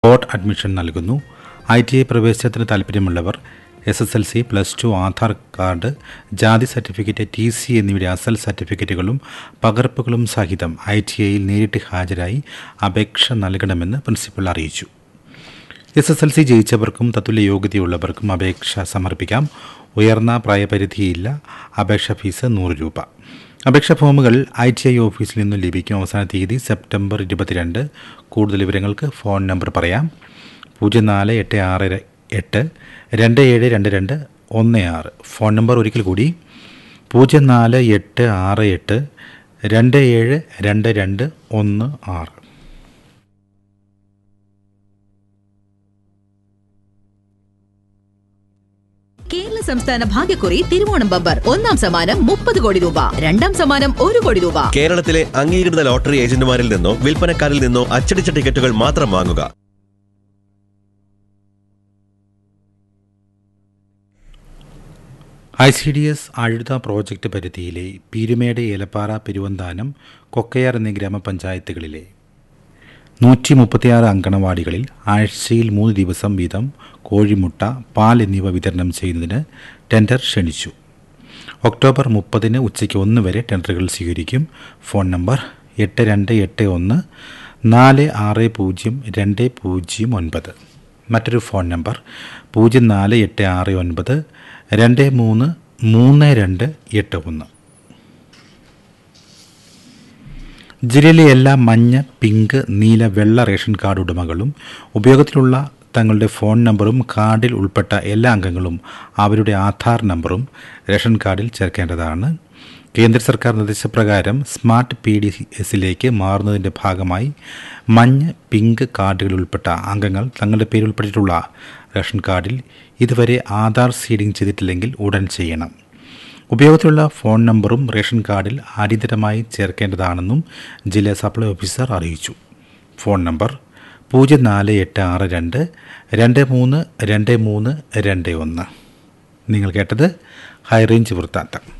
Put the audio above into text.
spot admission നൽകുന്നു I T I പ്രവേശനത്തിന് താൽപ്പര്യമുള്ളവർ S S L C plus two Aadhaar card ജാതി സർട്ടിഫിക്കറ്റ് ടി സി എന്നിവയുടെ അസൽ സർട്ടിഫിക്കറ്റുകളും പകർപ്പുകളും സഹിതം ഐ ടി ഐയിൽ നേരിട്ട് ഹാജരായി അപേക്ഷ നൽകണമെന്ന് പ്രിൻസിപ്പൽ അറിയിച്ചു എസ് എസ് എൽ സി ജയിച്ചവർക്കും തത്തുല്യ യോഗ്യതയുള്ളവർക്കും അപേക്ഷ സമർപ്പിക്കാം ഉയർന്ന പ്രായപരിധിയില്ല അപേക്ഷ ഫീസ് നൂറ് രൂപ അപേക്ഷാ ഫോമുകൾ ഐ ടി ഐ ഓഫീസിൽ നിന്നും ലഭിക്കും അവസാന തീയതി സെപ്റ്റംബർ ഇരുപത്തിരണ്ട് കൂടുതൽ വിവരങ്ങൾക്ക് ഫോൺ നമ്പർ പറയാം പൂജ്യം നാല് എട്ട് ആറ് ര- എട്ട് രണ്ട് ഏഴ് രണ്ട് രണ്ട് ഒന്ന് ആറ് ഫോൺ നമ്പർ ഒരിക്കൽ കൂടി പൂജ്യം നാല് എട്ട് ആറ് എട്ട് രണ്ട് ഏഴ് രണ്ട് രണ്ട് ഒന്ന് ആറ് കേരള സംസ്ഥാന ഭാഗ്യക്കുറി തിരുവോണം ബമ്പർ ഒന്നാം സമ്മാനം മുപ്പത് കോടി രൂപ രണ്ടാം സമ്മാനം ഒരു കോടി രൂപ കേരളത്തിലെ അംഗീകൃത ലോട്ടറി ഏജന്റുമാരിൽ നിന്നോ വിൽപ്പനക്കാരിൽ നിന്നോ അച്ചടിച്ച ടിക്കറ്റുകൾ മാത്രം വാങ്ങുക I C D S Azhutha project പരിധിയിലെ പീരുമേട് ഏലപ്പാറ പെരുവന്താനം കൊക്കയാർ എന്നീ ഗ്രാമപഞ്ചായത്തുകളിലെ നൂറ്റി മുപ്പത്തിയാറ് അങ്കണവാടികളിൽ ആഴ്ചയിൽ മൂന്ന് ദിവസം വീതം കോഴിമുട്ട പാൽ എന്നിവ വിതരണം ചെയ്യുന്നതിന് ടെൻഡർ ക്ഷണിച്ചു ഒക്ടോബർ മുപ്പതിന് ഉച്ചയ്ക്ക് ഒന്ന് വരെ ടെൻഡറുകൾ സ്വീകരിക്കും ഫോൺ നമ്പർ എട്ട് രണ്ട് എട്ട് ഒന്ന് നാല് ആറ് പൂജ്യം രണ്ട് പൂജ്യം ഒൻപത് മറ്റൊരു ഫോൺ നമ്പർ പൂജ്യം നാല് എട്ട് ആറ് ഒൻപത് രണ്ട് മൂന്ന് മൂന്ന് രണ്ട് എട്ട് ഒന്ന് ജില്ലയിലെ എല്ലാ മഞ്ഞ പിങ്ക് നീല വെള്ള റേഷൻ കാർഡ് ഉടമകളും ഉപയോഗത്തിലുള്ള തങ്ങളുടെ ഫോൺ നമ്പറും കാർഡിൽ ഉൾപ്പെട്ട എല്ലാ അംഗങ്ങളും അവരുടെ ആധാർ നമ്പറും റേഷൻ കാർഡിൽ ചേർക്കേണ്ടതാണ് കേന്ദ്ര സർക്കാർ നിർദ്ദേശപ്രകാരം സ്മാർട്ട് പി ഡി എസിലേക്ക് മാറുന്നതിൻ്റെ ഭാഗമായി മഞ്ഞ പിങ്ക് കാർഡുകളിൽ ഉൾപ്പെട്ട അംഗങ്ങൾ തങ്ങളുടെ പേര് ഉൾപ്പെട്ടിട്ടുള്ള റേഷൻ കാർഡിൽ ഇതുവരെ ആധാർ സീഡിംഗ് ചെയ്തിട്ടില്ലെങ്കിൽ ഉടൻ ചെയ്യണം ഉപയോഗത്തിലുള്ള ഫോൺ നമ്പറും റേഷൻ കാർഡിൽ അടിയന്തരമായി ചേർക്കേണ്ടതാണെന്നും ജില്ലാ സപ്ലൈ ഓഫീസർ അറിയിച്ചു ഫോൺ നമ്പർ പൂജ്യം നാല് എട്ട് ആറ് രണ്ട് രണ്ട് മൂന്ന് രണ്ട് മൂന്ന് രണ്ട് ഒന്ന് നിങ്ങൾ കേട്ടത് ഹൈറേഞ്ച് വൃത്താന്തം